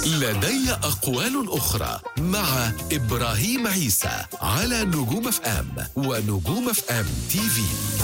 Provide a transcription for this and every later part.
لدي أقوال أخرى مع إبراهيم عيسى على نجوم اف ام ونجوم اف ام تي في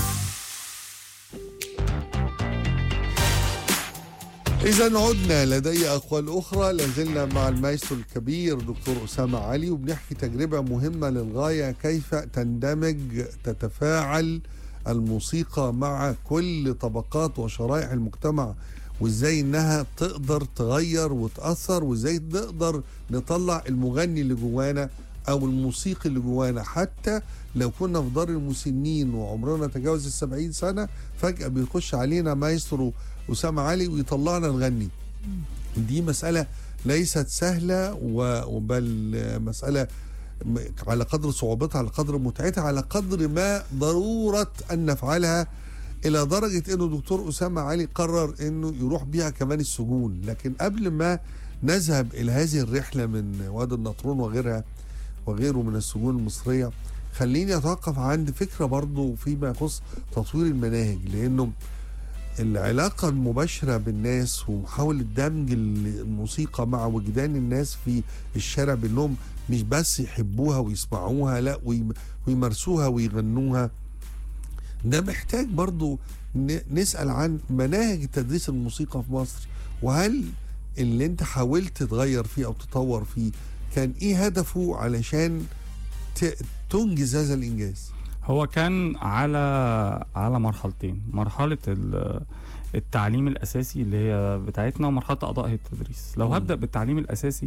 إذا عدنا لدي أقوال أخرى لازلنا مع المايسترو الكبير دكتور أسامة علي وبنحكي تجربة مهمة للغاية كيف تندمج تتفاعل الموسيقى مع كل طبقات وشرائح المجتمع وازاي انها تقدر تغير وتأثر وازاي نقدر نطلع المغني اللي جوانا او الموسيقي اللي جوانا حتى لو كنا في دار المسنين وعمرنا تجاوز السبعين سنة فجأة بيخش علينا مايسترو أسامة علي ويطلعنا نغني دي مسألة ليست سهلة و- بل مسألة م- على قدر صعوبتها على قدر متعتها على قدر ما ضرورة أن نفعلها إلى درجة أنه دكتور أسامة علي قرر أنه يروح بيها كمان السجون لكن قبل ما نذهب إلى هذه الرحلة من وادي النطرون وغيرها وغيره من السجون المصرية خليني أتوقف عند فكرة برضو فيما يخص تطوير المناهج لأنه العلاقة المباشرة بالناس ومحاولة دمج الموسيقى مع وجدان الناس في الشارع بأنهم مش بس يحبوها ويسمعوها لا ويم- ويمارسوها ويغنوها ده محتاج برضو ن- نسأل عن مناهج تدريس الموسيقى في مصر وهل اللي انت حاولت تغير فيه او تطور فيه كان ايه هدفه علشان ت- تنجز هذا الانجاز هو كان على على مرحلتين مرحله ال- التعليم الاساسي اللي هي بتاعتنا ومرحله اعضاء هيئه التدريس لو مم. هبدا بالتعليم الاساسي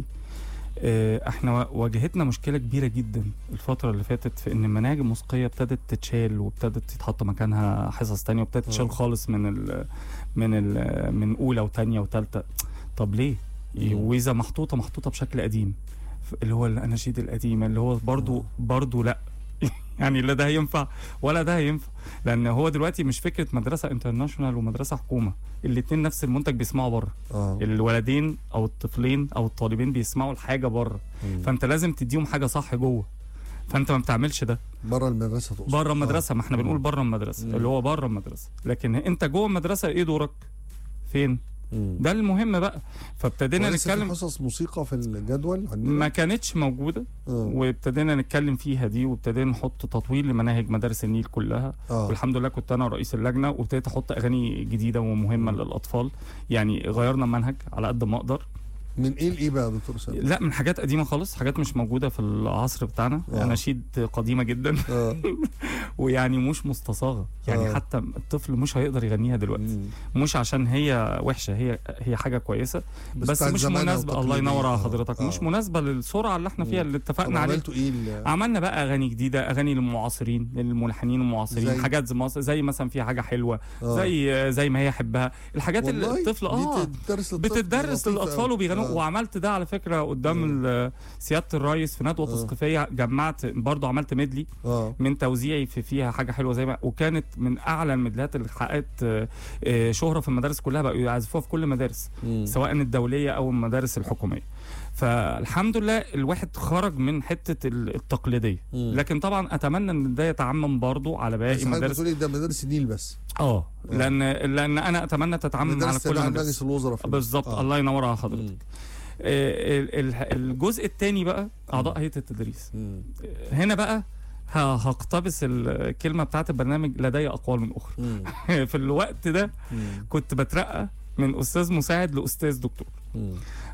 آه، احنا واجهتنا مشكله كبيره جدا الفتره اللي فاتت في ان المناهج الموسيقيه ابتدت تتشال وابتدت تتحط مكانها حصص تانية وابتدت تتشال آه. خالص من ال من ال من اولى وثانيه وثالثه طب ليه مم. واذا محطوطه محطوطه بشكل قديم ف- اللي هو الاناشيد القديمه اللي هو برضو آه. برضو لا يعني لا ده هينفع ولا ده هينفع لان هو دلوقتي مش فكره مدرسه انترناشونال ومدرسه حكومه الاتنين نفس المنتج بيسمعوا بره اه الولدين او الطفلين او الطالبين بيسمعوا الحاجه بره مم. فانت لازم تديهم حاجه صح جوه فانت ما بتعملش ده بره المدرسه تقصد بره آه. المدرسه ما احنا مم. بنقول بره المدرسه مم. اللي هو بره المدرسه لكن انت جوه المدرسه ايه دورك فين مم. ده المهم بقى فابتدينا ولسه في نتكلم حصص موسيقى في الجدول عندنا ما كانتش موجوده آه. وابتدينا نتكلم فيها دي وابتدينا نحط تطوير لمناهج مدارس النيل كلها اه والحمد لله كنت انا رئيس اللجنه وابتديت احط اغاني جديده ومهمه مم. للاطفال يعني غيرنا المنهج على قد ما اقدر من ايه لايه بقى يا دكتور اسامه؟ لا من حاجات قديمه خالص حاجات مش موجوده في العصر بتاعنا آه. اناشيد قديمه جدا اه ويعني مش مستصاغه يعني آه. حتى الطفل مش هيقدر يغنيها دلوقتي مم. مش عشان هي وحشه هي هي حاجه كويسه بس, بتاعت مش زمان أو مناسبه الله تقليدية. ينور على آه. حضرتك آه. مش مناسبه للسرعه اللي احنا فيها مم. اللي طب اتفقنا عليها عملتوا ايه ال- عملنا بقى اغاني جديده اغاني للمعاصرين للملحنين المعاصرين زي؟ حاجات زي, مص- زي مثلا فيها حاجه حلوه آه. زي زي ما هي يحبها الحاجات اللي والله الطفل اه دي تدرس للطفل بتدرس لطيفة للاطفال أوي. وبيغنوا آه. وعملت ده على فكره قدام ال- سياده الرئيس في ندوه آه. تثقيفيه جمعت برضو عملت ميدلي اه من توزيعي في فيها حاجه حلوه زي ما وكانت من اعلى الميدلات اللي حققت آه، آه، شهره في المدارس كلها بقوا يعزفوها في كل المدارس مم. سواء الدوليه او المدارس الحكوميه فالحمد لله الواحد خرج من حته ال- التقليديه مم. لكن طبعا اتمنى ان ده يتعمم برضو على بس باقي حضرتك المدارس بتقولي ده مدارس النيل بس اه لان لان انا اتمنى تتعمم على مدارس كل تبع المدارس مجلس الوزراء في بالظبط آه. الله ينور على حضرتك مم. آه، ال- ال- الجزء الثاني بقى اعضاء هيئه التدريس مم. هنا بقى ه- هقتبس الكلمه بتاعت البرنامج لدي اقوال اخرى مم. في الوقت ده مم. كنت بترقى من استاذ مساعد لاستاذ دكتور مم.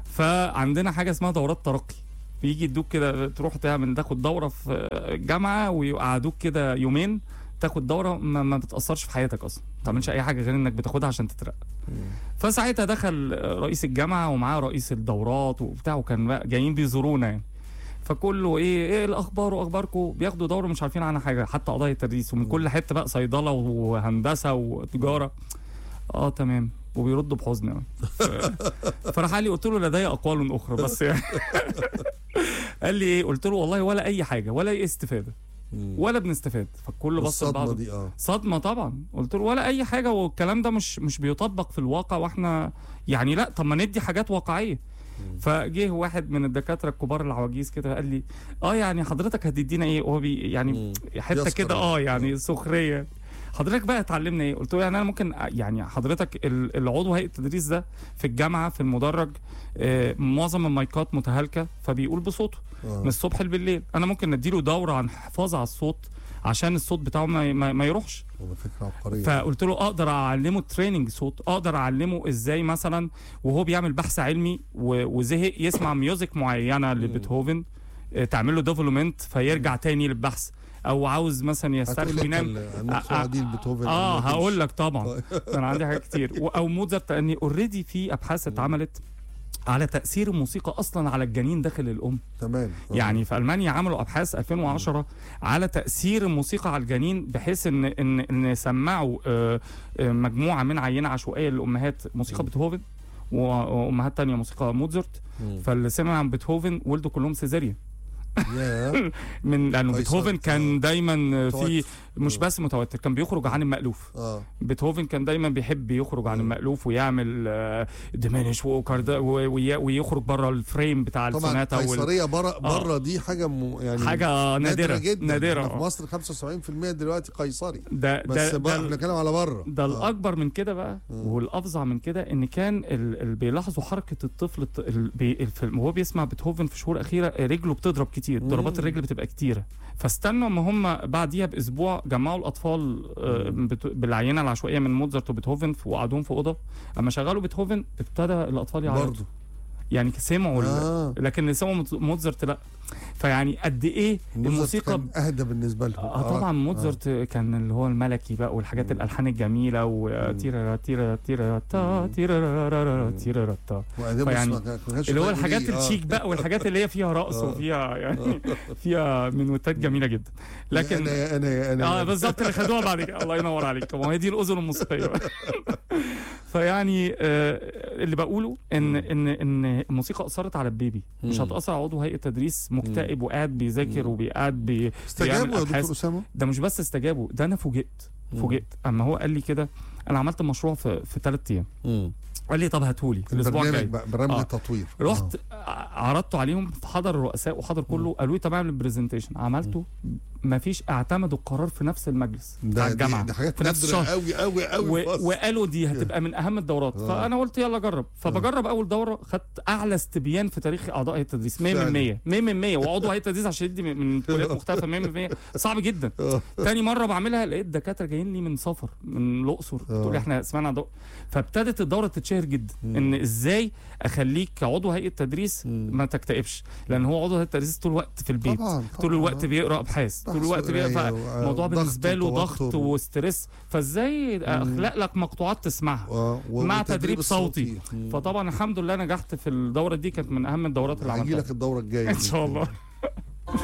فعندنا حاجه اسمها دورات ترقي بيجي يدوك كده تروح تعمل تاخد دوره في جامعه ويقعدوك كده يومين تاخد دوره ما, ما بتاثرش في حياتك اصلا ما تعملش اي حاجه غير انك بتاخدها عشان تترقى مم. فساعتها دخل رئيس الجامعه ومعاه رئيس الدورات وبتاع وكان بقى جايين بيزورونا يعني فكله ايه ايه الاخبار واخباركم بياخدوا دوره مش عارفين عنها حاجه حتى قضايا التدريس ومن كل حته بقى صيدله وهندسه وتجاره اه تمام وبيردوا بحزن يعني ف- فراح قال لي قلت له لدي اقوال اخرى بس يعني قال لي ايه قلت له والله ولا اي حاجه ولا اي استفاده مم. ولا بنستفاد فالكل بص الصدمه لبعض دي اه صدمه طبعا قلت له ولا اي حاجه والكلام ده مش مش بيطبق في الواقع واحنا يعني لا طب ما ندي حاجات واقعيه فجه واحد من الدكاتره الكبار العواجيز كده قال لي اه يعني حضرتك هتدينا ايه وهو بي يعني مم. حته يسخر كده يعني. اه يعني سخريه حضرتك بقى اتعلمنا ايه قلت له يعني انا ممكن أ- يعني حضرتك ال- العضو هيئه التدريس ده في الجامعه في المدرج آه، معظم المايكات متهالكه فبيقول بصوته آه. من الصبح بالليل انا ممكن نديله دوره عن حفاظ على الصوت عشان الصوت بتاعه ما, ما, ما يروحش والله فكره عبقريه فقلت له اقدر اعلمه تريننج صوت اقدر اعلمه ازاي مثلا وهو بيعمل بحث علمي و- وزهق يسمع ميوزك معينه لبيتهوفن آه، تعمل له ديفلوبمنت فيرجع تاني للبحث او عاوز مثلا يسترخي هتقول وينام لك النقطه دي بيتهوفن اه ما هقول فيش. لك طبعا انا عندي حاجات كتير و- او موزارت لاني اوريدي في ابحاث اتعملت على تاثير الموسيقى اصلا على الجنين داخل الام تمام آه. يعني في المانيا عملوا ابحاث 2010 على تاثير الموسيقى على الجنين بحيث ان ان ان سمعوا آه، آه، مجموعه من عينه عشوائيه للامهات موسيقى بيتهوفن و- وامهات تانية موسيقى موزارت مم. فاللي سمع عن بيتهوفن ولدوا كلهم سيزاريان يا من لانه قيصر. بيتهوفن كان آه. دايما في متوتر. مش بس متوتر كان بيخرج عن المألوف اه بيتهوفن كان دايما بيحب يخرج عن مم. المألوف ويعمل ديمينش وكارد ويخرج بره الفريم بتاع طبعا السوناتا وال... قيصريه بره بره دي حاجه م... يعني حاجه نادره جدا نادره إحنا في آه. مصر 75% دلوقتي قيصري ده بس ده بقى ده, احنا بنتكلم على بره ده آه. الاكبر من كده بقى مم. والافظع من كده ان كان اللي بيلاحظوا حركه الطفل الط- ال- بي- الف- وهو بيسمع بيتهوفن في شهور اخيره رجله بتضرب كتير مم. ضربات الرجل بتبقى كتيره فاستنوا ما هم بعديها باسبوع جمعوا الاطفال آه، بت- بالعينه العشوائيه من موزارت وبيتهوفن ف- وقعدوهم في اوضه اما شغلوا بيتهوفن ابتدى الاطفال يعيطوا برضه يعني سمعوا ال- اه لكن اللي سمعوا موز- موزارت لا فيعني قد ايه الموسيقى الموسيقى كان اهدى بالنسبه لهم اه طبعا موزارت كان اللي هو الملكي بقى والحاجات الالحان الجميله وتيرا تيرا تيرا تا تيرا تيرا تا وأداء فيعني بس ما كانش اللي هو فاهم الحاجات ليه. آه. الشيك بقى والحاجات اللي هي فيها رقص آه. وفيها يعني فيها منوتات جميله جدا لكن انا يا انا يا انا اه يا. بالظبط اللي خدوها بعد كده الله ينور عليك ما هي دي الاذن الموسيقيه بقى. فيعني آه اللي بقوله ان ان ان الموسيقى اثرت على البيبي مش مم. هتاثر على عضو هيئه تدريس مكتئب وقاعد بيذاكر وقاعد بي استجابوا بيعمل يا أبحاث. دكتور اسامه ده مش بس استجابوا ده انا فوجئت فوجئت اما هو قال لي كده انا عملت مشروع في في ثلاث ايام قال لي طب هاتهولي الاسبوع برنامج الجاي بقى- برنامج آه. التطوير رحت ع- عرضته عليهم حضر الرؤساء وحضر كله قالوا لي طب اعمل البرزنتيشن عملته ما فيش اعتمدوا القرار في نفس المجلس ده بتاع دي- الجامعه دي حاجات في نفس نادره الشهر قوي قوي قوي و... وقالوا دي هتبقى من اهم الدورات آه. فانا قلت يلا جرب فبجرب اول دوره خدت اعلى استبيان في تاريخ اعضاء هيئه التدريس 100 من فعلا. 100 100 من 100 وعضو هيئه التدريس عشان يدي من من كليات مختلفه 100 من 100 صعب جدا تاني مره بعملها لقيت دكاتره جايين لي من سفر من الاقصر تقول لي احنا سمعنا دو... فابتدت الدوره تتشهر جدا ان ازاي اخليك كعضو هيئه تدريس ما تكتئبش لان هو عضو هيئه التدريس طول الوقت في البيت طبعا طول الوقت طبعاً. بيقرا ابحاث طول بحث الوقت بيقرا وقراية و- الموضوع ضغط بالنسبه له ضغط وتوتر. وستريس فازاي اخلق لك مقطوعات تسمعها آه، و- مع والتدريب تدريب صوتي الصوتي. مم. فطبعا الحمد لله نجحت في الدوره دي كانت من اهم الدورات اللي هيجي عملتها لك الدوره الجايه ان شاء الله